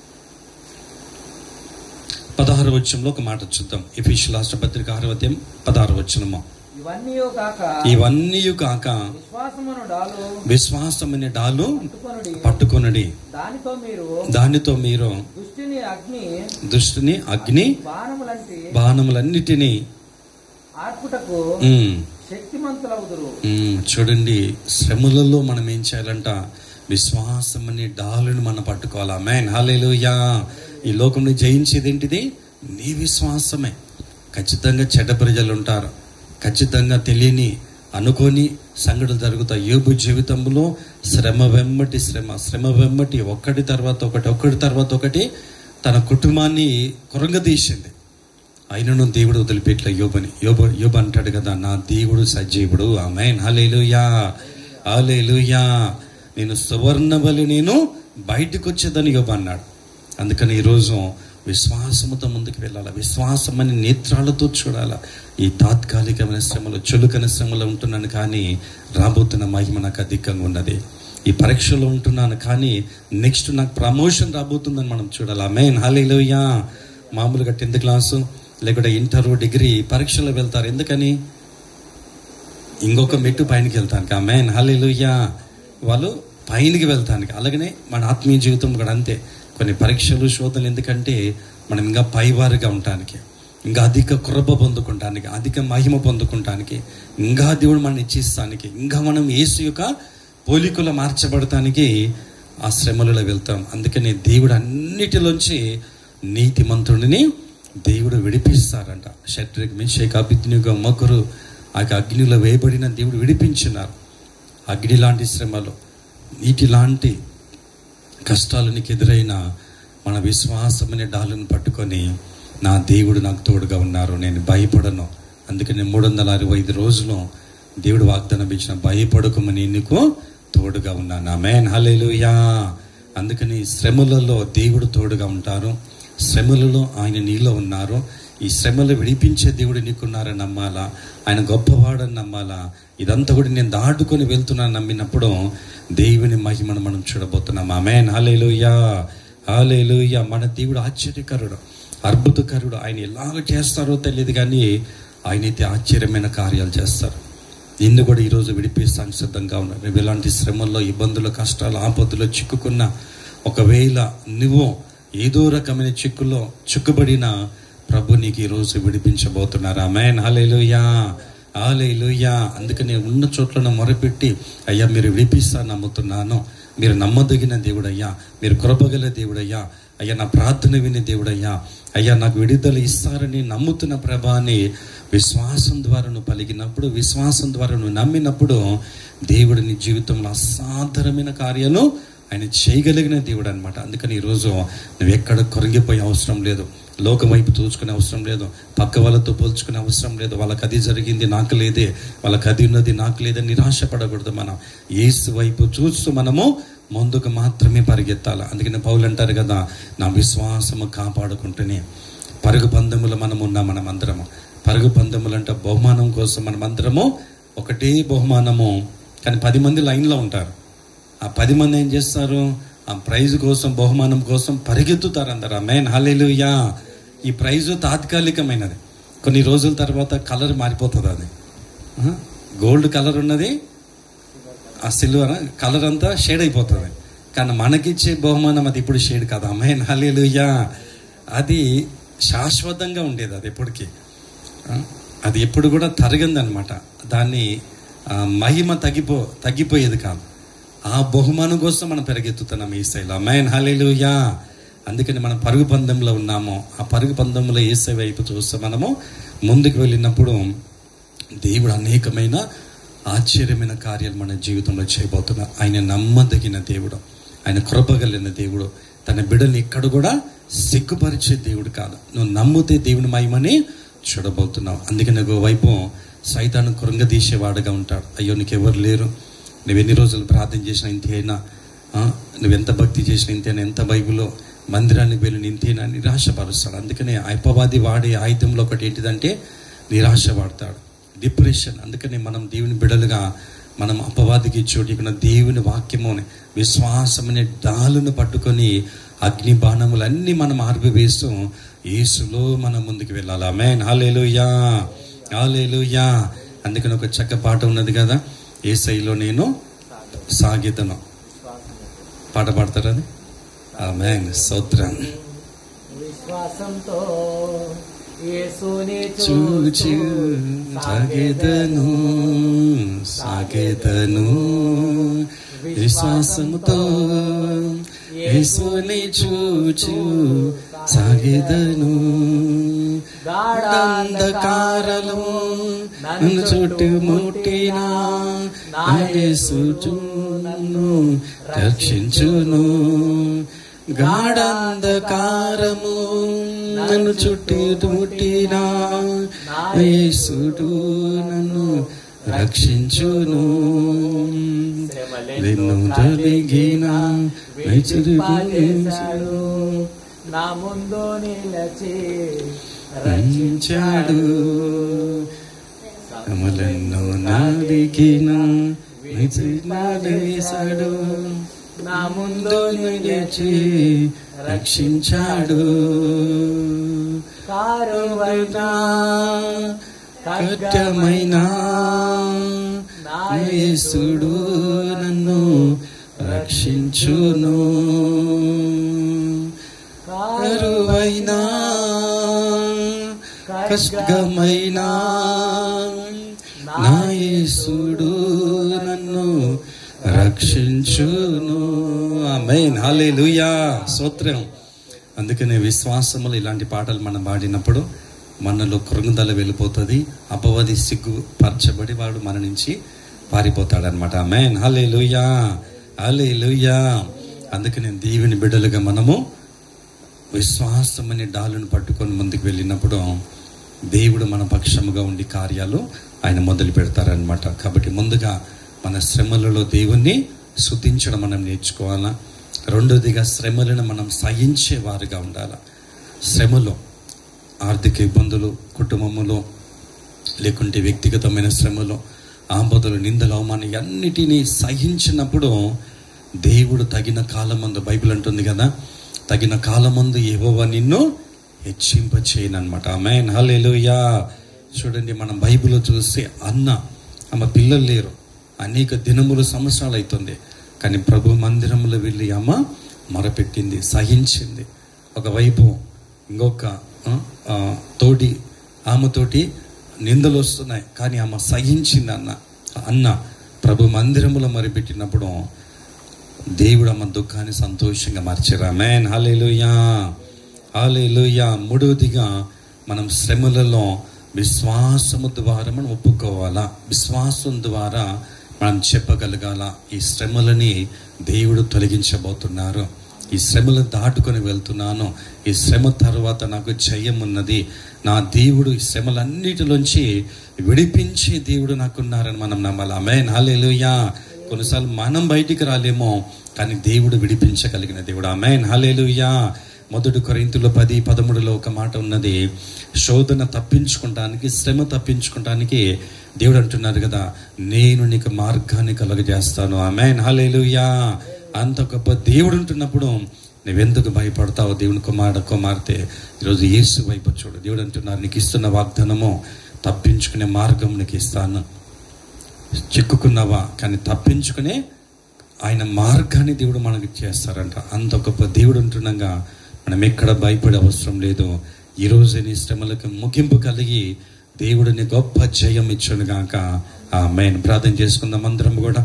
పదహారు వచ్చంలో ఒక మాట చూద్దాం ఎఫీషియల్ రాష్ట్ర పత్రిక ఆరో అధ్యాయం పదహారు వచ్చనము ఇవన్నీ కాక ఇవన్నీ కాక విశ్వాసమును డాలు విశ్వాసమైన డాలు పట్టుకొనుడి పట్టుకొనడి దానితో మీరు దానితో మీరు దుష్టిని అగ్ని దృష్టిని అగ్ని బాణములంటి బాణములన్నిటినీ ఆర్పుటకు ఉమ్, శక్తిమంతులవుదురు ఉమ్, చూడండి శ్రమలలో మనం ఏం చేయాలంట విశ్వాసం అనే డాలుని మనం పట్టుకోవాలా మేన్ హల్లెలూయా ఈ లోకంలో జయించేది ఏంటిది నీ విశ్వాసమే ఖచ్చితంగా చెడ్డ ప్రజలు ఉంటారు ఖచ్చితంగా తెలియని అనుకోని సంఘటనలు జరుగుతాయి యోబు జీవితంలో శ్రమ వెమ్మటి శ్రమ శ్రమ వెమ్మటి ఒక్కటి తర్వాత ఒకటి ఒక్కటి తర్వాత ఒకటి తన కుటుంబాన్ని కొరంగదీసింది అయినను దేవుడు వదిలిపెట్ల యోబని యోబ యోబ అంటాడు కదా నా దేవుడు సజీవుడు ఆమెన్ హలేలుయా హలేలుయా నేను సువర్ణ బలి నేను బయటకు వచ్చేదని యోబ అన్నాడు అందుకని ఈరోజు విశ్వాసముతో ముందుకు వెళ్ళాలి విశ్వాసం అని నేత్రాలతో చూడాలా ఈ తాత్కాలికమైన శ్రమలు చులుకన శ్రమలో ఉంటున్నాను కానీ రాబోతున్న మహిమ నాకు అధికంగా ఉన్నది ఈ పరీక్షలో ఉంటున్నాను కానీ నెక్స్ట్ నాకు ప్రమోషన్ రాబోతుందని మనం చూడాలి ఆమెన్ హలేలుయా మామూలుగా టెన్త్ క్లాసు లేకుంటే ఇంటర్ డిగ్రీ పరీక్షలో వెళ్తారు ఎందుకని ఇంకొక మెట్టు పైనకి వెళ్తానికి ఆ మేన్ హల్లెలూయా వాళ్ళు పైనకి వెళ్తానికి అలాగనే మన ఆత్మీయ జీవితం కూడా అంతే కొన్ని పరీక్షలు శోధనలు ఎందుకంటే మనం ఇంకా పైవారుగా ఉండటానికి ఇంకా అధిక కృప పొందుకుంటానికి అధిక మహిమ పొందుకుంటానికి ఇంకా దేవుడు మనం ఇచ్చిస్తానికి ఇంకా మనం యేసు యొక్క పోలికలో మార్చబడటానికి ఆ శ్రమలలో వెళ్తాం అందుకని దేవుడు అన్నిటిలోంచి నీతిమంతుడిని దేవుడు విడిపిస్తారంట షట్రిక్ మిషేక్ అభిజ్ఞుగా మొగ్గురు ఆ అగ్నిలో వేయబడిన దేవుడు విడిపించినారు అగ్ని లాంటి శ్రమలు నీటి లాంటి కష్టాలు నీకు ఎదురైన మన విశ్వాసమనే డాలును పట్టుకొని నా దేవుడు నాకు తోడుగా ఉన్నారు నేను భయపడను అందుకని మూడు వందల అరవై ఐదు రోజులు దేవుడు వాగ్దానం ఇచ్చిన భయపడకమని నీకు తోడుగా ఉన్నాను ఆమెన్ హల్లెలూయా అందుకని శ్రమలలో దేవుడు తోడుగా ఉంటారు శ్రమలలో ఆయన నీలో ఉన్నారు ఈ శ్రమలు విడిపించే దేవుడు నీకున్నారని నమ్మాలా ఆయన గొప్పవాడని నమ్మాలా ఇదంతా కూడా నేను దాటుకొని వెళ్తున్నాను నమ్మినప్పుడు దేవుని మహిమను మనం చూడబోతున్నాం ఆమెన్ హల్లెలూయా హల్లెలూయా మన దేవుడు ఆశ్చర్యకరుడు అద్భుతకరుడు ఆయన ఎలాగ చేస్తారో తెలియదు కానీ ఆయనైతే ఆశ్చర్యమైన కార్యాలు చేస్తారు నిన్ను కూడా ఈరోజు విడిపిస్తానికి సిద్ధంగా ఉన్నారు నువ్వు ఇలాంటి శ్రమల్లో ఇబ్బందులు కష్టాలు ఆపదలో చిక్కుకున్న ఒకవేళ నువ్వు ఏదో రకమైన చిక్కులో చిక్కుబడిన ప్రభు నీకు ఈరోజు విడిపించబోతున్నారు అమెన్ హల్లెలూయా హల్లెలూయా అందుకని ఉన్న చోట్లను మొరపెట్టి అయ్యా మీరు విడిపిస్తా నమ్ముతున్నాను మీరు నమ్మదగిన దేవుడయ్యా మీరు కృపగల దేవుడయ్యా అయ్యా నా ప్రార్థన విని దేవుడయ్యా అయ్యా నాకు విడుదల ఇస్తారని నమ్ముతున్న ప్రభాని విశ్వాసం ద్వారా నువ్వు పలికినప్పుడు విశ్వాసం ద్వారా నువ్వు నమ్మినప్పుడు దేవుడు నీ జీవితంలో అసాధారణమైన కార్యాలు ఆయన చేయగలిగిన దేవుడు అనమాట అందుకని ఈరోజు నువ్వు ఎక్కడ కొరిగిపోయే అవసరం లేదు లోకం వైపు చూసుకునే అవసరం లేదు పక్క వాళ్ళతో పోల్చుకునే అవసరం లేదు వాళ్ళకి అది జరిగింది నాకు లేదే వాళ్ళకి అది ఉన్నది నాకు లేదని నిరాశపడకూడదు మనం ఏసు వైపు చూస్తూ మనము ముందుకు మాత్రమే పరిగెత్తాలి అందుకని పౌలు అంటారు కదా నా విశ్వాసము కాపాడుకుంటూనే పరుగు పందెములు మనం ఉన్నాం మనం అందరము పరుగు పందెములు అంటే బహుమానం కోసం మనం అందరము ఒకటే బహుమానము కానీ పది మంది లైన్లో ఉంటారు ఆ పది మంది ఏం చేస్తారు ఆ ప్రైజ్ కోసం బహుమానం కోసం పరిగెత్తుతారు అందరు మెయిన్ హాలేలుయా ఈ ప్రైజ్ తాత్కాలికమైనది కొన్ని రోజుల తర్వాత కలర్ మారిపోతుంది అది ఆ? గోల్డ్ కలర్ ఉన్నది ఆ సిల్వర్ కలర్ అంతా షేడ్ అయిపోతుంది కానీ మనకిచ్చే బహుమానం అది ఇప్పుడు షేడ్ కాదు అమ్మాయి హాలేలుయా అది శాశ్వతంగా ఉండేది అది ఎప్పటికీ ఆ? అది ఎప్పుడు కూడా తరగందనమాట దాన్ని ఆ, మహిమ తగ్గిపో తగ్గిపోయేది కాదు ఆ బహుమానం కోసం మనం పెరిగెత్తుతున్నాం ఈ శైలి అమ్మాయిన్ హాలేలుయా అందుకని మనం పరుగు పందెంలో ఉన్నాము ఆ పరుగు పందెంలో ఏసై వైపు చూస్తే మనము ముందుకు వెళ్ళినప్పుడు దేవుడు అనేకమైన ఆశ్చర్యమైన కార్యాలు మన జీవితంలో చేయబోతున్నారు ఆయన నమ్మదగిన దేవుడు ఆయన కృపగలిగిన దేవుడు తన బిడ్డని ఎక్కడ కూడా సిగ్గుపరిచే దేవుడు కాదు నువ్వు నమ్మితే దేవుని మహిమని చూడబోతున్నావు అందుకని ఒక వైపు సైతాను కృంగదీసేవాడుగా ఉంటాడు అయ్యో నీకు ఎవరు లేరు నువ్వు ఎన్ని రోజులు ప్రార్థన చేసినా ఇంతేనా ఆ? నువ్వెంత భక్తి చేసినా ఇంతేనా ఎంత బైబిల్లో మందిరానికి వెళ్ళిన ఇంతేనా అని నిరాశపరుస్తాడు అందుకనే అల్పవాది వాడే ఆయుధంలో ఒకటి ఏంటిదంటే నిరాశ పడతాడు డిప్రెషన్ అందుకని మనం దేవుని బిడలుగా మనం అపవాదికి చోటు ఇక్కడ దేవుని వాక్యముని విశ్వాసమనే డాలును పట్టుకొని అగ్ని బాణములన్నీ మనం ఆర్పివేస్తూ యేసులో మనం ముందుకు వెళ్ళాలి ఆమెన్ హాలేలుయా హాలేలుయా అందుకని ఒక చక్క పాట ఉన్నది కదా ఏసైలో నేను సాగితను పాట పాడతారా అది ఆమెన్ స్తోత్రం విశ్వాసంతో యేసుని చూచు సాగేదను సాగేదను విశ్వాసముతో యేసుని చూచు సాగేదను అంధకారలు నన్ను చుట్టుముట్టిన నా యేసు నన్ను రక్షించును గాఢంధకారము నన్ను చుట్టుముట్టిన నా యేసుడు నన్ను రక్షించును నిన్ను తొలగిన పాలించాడు నా ముందు నిలచి రక్షించాడు కమలెన్నో నాదికిన వేసాడు నా ముందు ముందు నిలిచి రక్షించాడు కారువైనా కట్టమైన నా యేసుడు నన్ను రక్షించును కరువైనా కష్టమైన నా యేసుడు నన్ను రక్షించును ఆమేన్ హల్లెలూయా స్తోత్రం అందుకనే విశ్వాసములు ఇలాంటి పాటలు మనం పాడినప్పుడు మనలో కృంగుదల వెళ్ళిపోతుంది అపవాది సిగ్గు పరచబడి వాడు మన నుంచి పారిపోతాడనమాట ఆమెన్ హల్లెలూయా హల్లెలూయా అందుకనే దేవుని బిడ్డలుగా మనము విశ్వాసమనే డాలును పట్టుకొని ముందుకు వెళ్ళినప్పుడు దేవుడు మన పక్షముగా ఉండి కార్యాలు ఆయన మొదలు పెడతారనమాట కాబట్టి ముందుగా మన శ్రమలలో దేవుణ్ణి శుద్ధించడం మనం నేర్చుకోవాలా రెండోదిగా శ్రమలను మనం సహించే వారుగా ఉండాలి శ్రమలో ఆర్థిక ఇబ్బందులు కుటుంబములో లేకుంటే వ్యక్తిగతమైన శ్రమలు ఆపదలు నిందలు అవమానం అన్నిటినీ సహించినప్పుడు దేవుడు తగిన కాలమందు బైబిల్ అంటుంది కదా తగిన కాలమందు ఏవోవా నిన్ను హెచ్చింప చేయనమాట ఆమెన్ హల్లెలూయా చూడండి మనం బైబిల్ చూస్తే అన్న ఆమె పిల్లలు లేరు అనేక దినములు సంవత్సరాలు అవుతుంది కానీ ప్రభు మందిరంలో వెళ్ళి అమ్మ మొరపెట్టింది సహించింది ఒకవైపు ఇంకొక ఆ, ఆ, తోటి ఆమెతోటి నిందలు వస్తున్నాయి కానీ ఆమె సహించింది అన్న అన్న ప్రభు మందిరములో మరిపెట్టినప్పుడు దేవుడు అమ్మ దుఃఖాన్ని సంతోషంగా మార్చారా మేన్ హాలేలుయా హాలేలుయా మూడవదిగా మనం శ్రమలలో విశ్వాసము ద్వారా మనం ఒప్పుకోవాలా విశ్వాసం ద్వారా మనం చెప్పగలగాల ఈ శ్రమలని దేవుడు తొలగించబోతున్నారు ఈ శ్రమలు దాటుకొని వెళ్తున్నాను ఈ శ్రమ తర్వాత నాకు జయం ఉన్నది నా దేవుడు ఈ శ్రమలన్నిటిలోంచి విడిపించే దేవుడు నాకున్నారని మనం నమ్మాలి ఆమెన్ హాలేలుయా కొన్నిసార్లు మనం బయటికి రాలేమో కానీ దేవుడు విడిపించగలిగిన దేవుడు ఆమెన్ హాలేలుయా మొదటి కొరింతులో పది పదమూడులో ఒక మాట ఉన్నది శోధన తప్పించుకుంటానికి శ్రమ తప్పించుకుంటానికి దేవుడు అంటున్నారు కదా నేను నీకు మార్గాన్ని కలుగజేస్తాను ఆమెన్ హాలేలుయా అంత గొప్ప దేవుడు ఉంటున్నప్పుడు నువ్వెందుకు భయపడతావు దేవుని కుమారుడు కుమార్తె ఈరోజు యేసు వైపు చూడు దేవుడు అంటున్నారు నీకు ఇస్తున్న వాగ్దానము తప్పించుకునే మార్గం నీకు ఇస్తాను చిక్కుకున్నావా కానీ తప్పించుకునే ఆయన మార్గాన్ని దేవుడు మనకి చేస్తారంట అంత గొప్ప దేవుడు ఉంటుండగా మనం ఎక్కడ భయపడే అవసరం లేదు ఈ రోజు నీ శ్రమలకు ముగింపు కలిగి దేవుడిని గొప్ప జయం ఇచ్చును గాక ఆ మెయిన్ ప్రార్థన చేసుకుందాం అందరం కూడా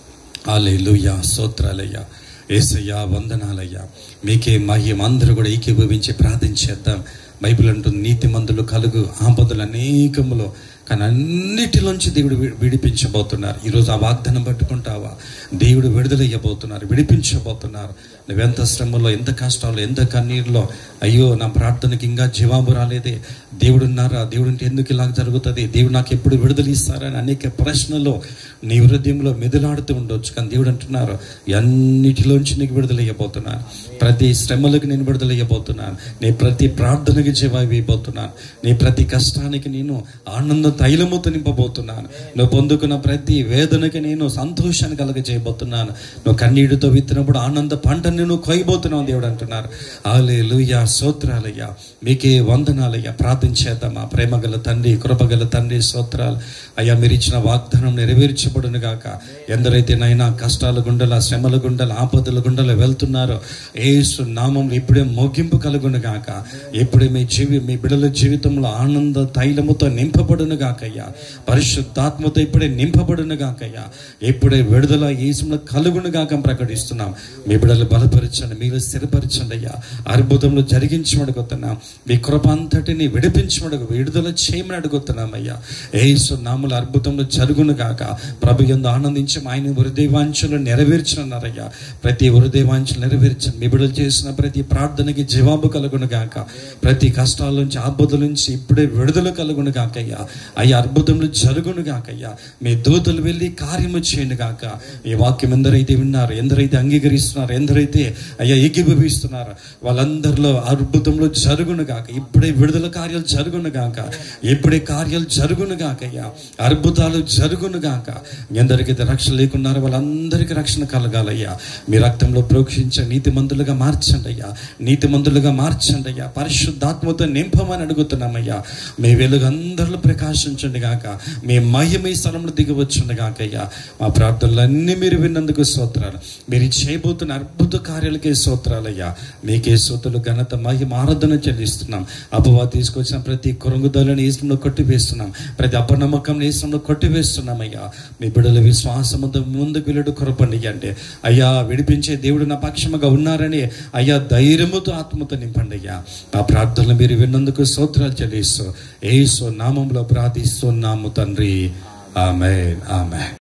ఆలేలుయ్యా స్తోత్రాలయ్యా ఏసయ్యా వందనాలయ్యా మీకే మహిమ అందరూ కూడా ఏకీభవించి ప్రార్థించేద్దాం బైబిల్ అంటుంది నీతి మందులు కలుగు ఆపదలు అనేకములో కానీ అన్నిటిలోంచి దేవుడు వి- విడిపించబోతున్నారు ఈరోజు ఆ వాగ్దానం పట్టుకుంటావా దేవుడు విడుదలయ్యబోతున్నారు విడిపించబోతున్నారు నువ్వెంత శ్రమలో ఎంత కష్టాల్లో ఎంత కన్నీరులో అయ్యో నా ప్రార్థనకి ఇంకా జవాబు రాలేదే దేవుడు ఉన్నారా దేవుడు ఉంటే ఎందుకు ఇలా జరుగుతుంది దేవుడు నాకు ఎప్పుడు విడుదల ఇస్తారని అనేక ప్రశ్నలు నీ హృదయంలో మెదులాడుతూ ఉండొచ్చు కానీ దేవుడు అంటున్నారు అన్నిటిలోంచి నీకు విడుదలయ్యబోతున్నాను ప్రతి శ్రమలకు నేను విడుదలయ్యబోతున్నాను నీ ప్రతి ప్రార్థనకి జవాబు ఇవ్వబోతున్నాను నీ ప్రతి కష్టానికి నేను ఆనంద తైలముతో నింపబోతున్నాను నువ్వు పొందుకున్న ప్రతి వేదనకి నేను సంతోషాన్ని కలగజేయబోతున్నాను నువ్వు కన్నీటితో విత్తినప్పుడు ఆనంద పంటని నువ్వు కొయ్యబోతున్నావు దేవుడు అంటున్నారు ఆలే లుయ్యా సోత్రాలయ్యా మీకే వందనాలయ్యా ప్రార్థించేద్దామా ప్రేమగల తండ్రి కృపగల తండ్రి స్తోత్రాలు అయ్యా మీరు ఇచ్చిన వాగ్దానం నెరవేర్చబడును గాక ఎందరైతే నైనా కష్టాల గుండెల శ్రమల గుండెల ఆపదల గుండెల వెళ్తున్నారో ఏసు నామంలో ఇప్పుడే ముగింపు కలుగును గాక ఇప్పుడే మీ జీవి మీ బిడల జీవితంలో ఆనంద తైలముతో నింపబడును గాకయ్యా పరిశుద్ధాత్మతో ఇప్పుడే నింపబడును గాకయ్యా ఇప్పుడే విడుదల ఈసులో కలుగును గాక ప్రకటిస్తున్నాం మీ బిడలు బలపరచండి మీరు స్థిరపరచండి అయ్యా అద్భుతంలో జరిగించమడుగుతున్నాం మీ కృప అంతటిని విడిపించమడుగు విడుదల చేయమని అడుగుతున్నాం అయ్యా ఏసు నాముల అద్భుతంలో జరుగును గాక ప్రభు ఎందు ఆనందించి ఆయన హృదయవాంఛలు నెరవేర్చనున్నారయ్యా ప్రతి హృదయవాంఛలు నెరవేర్చండి మీ బిడ్డలు చేసిన ప్రతి ప్రార్థనకి జవాబు కలుగును గాక ప్రతి కష్టాల నుంచి ఆపదల నుంచి ఇప్పుడే విడుదల కలుగును గాకయ్యా అయ్యా అద్భుతంలో జరుగును గాకయ్యా మీ దూతలు వెళ్ళి కార్యము చేయండి గాక ఈ వాక్యం ఎందరైతే విన్నారు ఎందరైతే అంగీకరిస్తున్నారు ఎందరైతే అయ్యా ఏకీభవిస్తున్నారు వాళ్ళందరిలో అద్భుతంలో జరుగును గాక ఇప్పుడే విడుదల కార్యాలు జరుగును గాక ఇప్పుడే కార్యాలు జరుగును గాకయ్యా అద్భుతాలు జరుగును గాక ఎందరికైతే రక్షణ లేకున్నారో వాళ్ళందరికీ రక్షణ కలగాలయ్యా మీ రక్తంలో ప్రోక్షించ నీతిమంతులుగా మార్చండి అయ్యా నీతిమంతులుగా మార్చండి అయ్యా పరిశుద్ధాత్మతో నింపమని అడుగుతున్నామయ్యా మీ వెలుగు అందరిలో ప్రకాశించండి గాక మీ మహిమ ఈ స్థలంలో దిగవచ్చుండి గాకయ్యా మా ప్రార్థనలన్నీ మీరు విన్నందుకు స్తోత్రాలు మీరు చేయబోతున్న అద్భుత కార్యాలకే స్తోత్రాలయ్యా మీకే స్తోత్రులు ఘనత మహిమ ఆరాధన చెల్లిస్తున్నాం అపవా తీసుకొచ్చిన ప్రతి కొరంగుదలను ఈశ్వరంలో కొట్టివేస్తున్నాం ప్రతి అపనమ్మకం ఈశ్వరంలో కొట్టివేస్తున్నామయ్యా మీ బిడ్డల విశ్వాసముతో ముందుకు వెళ్ళడు కొరపండియండి అయ్యా విడిపించే దేవుడు నా పక్షముగా ఉన్నారని అయ్యా ధైర్యముతో ఆత్మతో నింపండి అయ్యా ఆ ప్రార్థనలు మీరు విన్నందుకు స్తోత్రాలు చెల్లిస్తూ ఏసు నామంలో ప్రార్థిస్తున్నాము తండ్రి ఆమె ఆమె